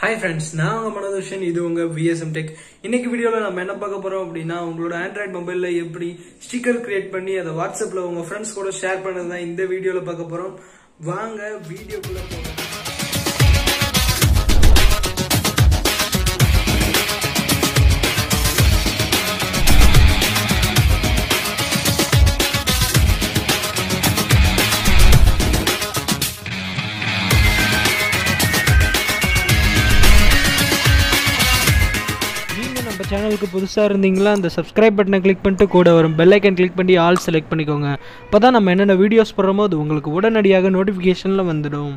hi friends நான் உங்க மனதர்ஷன் இது உங்க விஎஸ்எம் டெக் இன்னைக்கு வீடியோல நம்ம என்ன பார்க்க போறோம் அப்படின்னா உங்களோட ஆண்ட்ராய்ட் மொபைல்ல எப்படி ஸ்டிக்கர் கிரியேட் பண்ணி அதை வாட்ஸ்அப்ல உங்க ஃப்ரெண்ட்ஸ் கூட ஷேர் பண்ணது தான் இந்த வீடியோல பார்க்க போறோம் வாங்க வீடியோக்குள்ள போகலாம் நீங்கள் நம்ம சேனலுக்கு புதுசாக இருந்தீங்களா அந்த சப்ஸ்கிரைப் பட்டனை கிளிக் பண்ணிட்டு கூட வரும் பெல் ஐக்கன் கிளிக் பண்ணி ஆல் செலக்ட் பண்ணிக்கோங்க அப்போ தான் நம்ம என்னென்ன வீடியோஸ் போடுறோமோ அது உங்களுக்கு உடனடியாக நோட்டிஃபிகேஷனில் வந்துடும்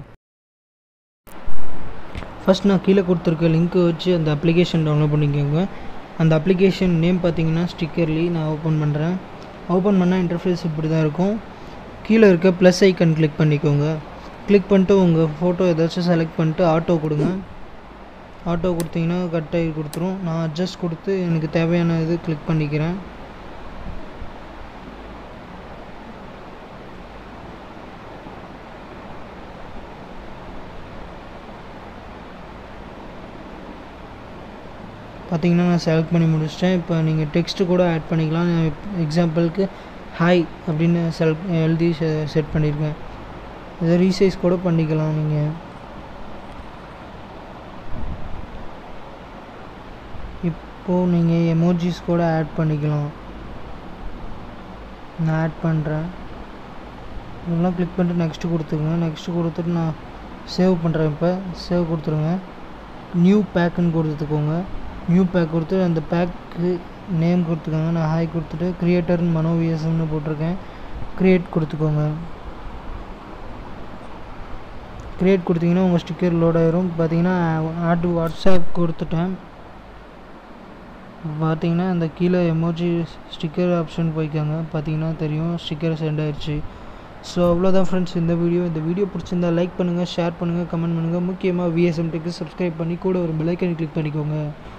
ஃபர்ஸ்ட் நான் கீழே கொடுத்துருக்க லிங்க்கை வச்சு அந்த அப்ளிகேஷன் டவுன்லோட் பண்ணிக்கோங்க அந்த அப்ளிகேஷன் நேம் பார்த்தீங்கன்னா ஸ்டிக்கர்லி நான் ஓப்பன் பண்ணுறேன் ஓப்பன் பண்ணால் இன்டர்ஃபேஸ் இப்படி தான் இருக்கும் கீழே இருக்க ப்ளஸ் ஐக்கன் கிளிக் பண்ணிக்கோங்க கிளிக் பண்ணிட்டு உங்கள் ஃபோட்டோ ஏதாச்சும் செலக்ட் பண்ணிட்டு ஆட்டோ கொடுங்க ஆட்டோ கொடுத்தீங்கன்னா கட் ஆகி கொடுத்துரும் நான் அட்ஜஸ்ட் கொடுத்து எனக்கு தேவையான இது கிளிக் பண்ணிக்கிறேன் பார்த்தீங்கன்னா நான் செலக்ட் பண்ணி முடிச்சிட்டேன் இப்போ நீங்கள் டெக்ஸ்ட்டு கூட ஆட் பண்ணிக்கலாம் எக்ஸாம்பிளுக்கு ஹாய் அப்படின்னு செலக்ட் எழுதி செட் பண்ணியிருக்கேன் இதை ரீசைஸ் கூட பண்ணிக்கலாம் நீங்கள் இப்போது நீங்கள் எமோஜிஸ் கூட ஆட் பண்ணிக்கலாம் நான் ஆட் பண்ணுறேன் இதெல்லாம் கிளிக் பண்ணிட்டு நெக்ஸ்ட்டு கொடுத்துருங்க நெக்ஸ்ட்டு கொடுத்துட்டு நான் சேவ் பண்ணுறேன் இப்போ சேவ் கொடுத்துருங்க நியூ பேக்குன்னு கொடுத்துக்கோங்க நியூ பேக் கொடுத்து அந்த பேக்கு நேம் கொடுத்துக்கோங்க நான் ஹாய் கொடுத்துட்டு க்ரியேட்டர்னு மனோ விஎஸ்எம்னு போட்டிருக்கேன் க்ரியேட் கொடுத்துக்கோங்க க்ரியேட் கொடுத்தீங்கன்னா உங்கள் ஸ்டிக்கர் லோட் ஆயிரும் பார்த்தீங்கன்னா ஆட் வாட்ஸ்அப் கொடுத்துட்டேன் பார்த்தீங்கன்னா அந்த கீழே எமோஜி ஸ்டிக்கர் ஆப்ஷன் போய்க்காங்க பார்த்தீங்கன்னா தெரியும் ஸ்டிக்கர் சென்ட் ஆயிடுச்சு ஸோ அவ்வளோதான் ஃப்ரெண்ட்ஸ் இந்த வீடியோ இந்த வீடியோ பிடிச்சிருந்தா லைக் பண்ணுங்கள் ஷேர் பண்ணுங்கள் கமெண்ட் பண்ணுங்கள் முக்கியமாக விஎஸ்எம் டெக்கு சப்ஸ்கிரைப் பண்ணி கூட ஒரு பெலைக்கன் கிளிக் பண்ணிக்கோங்க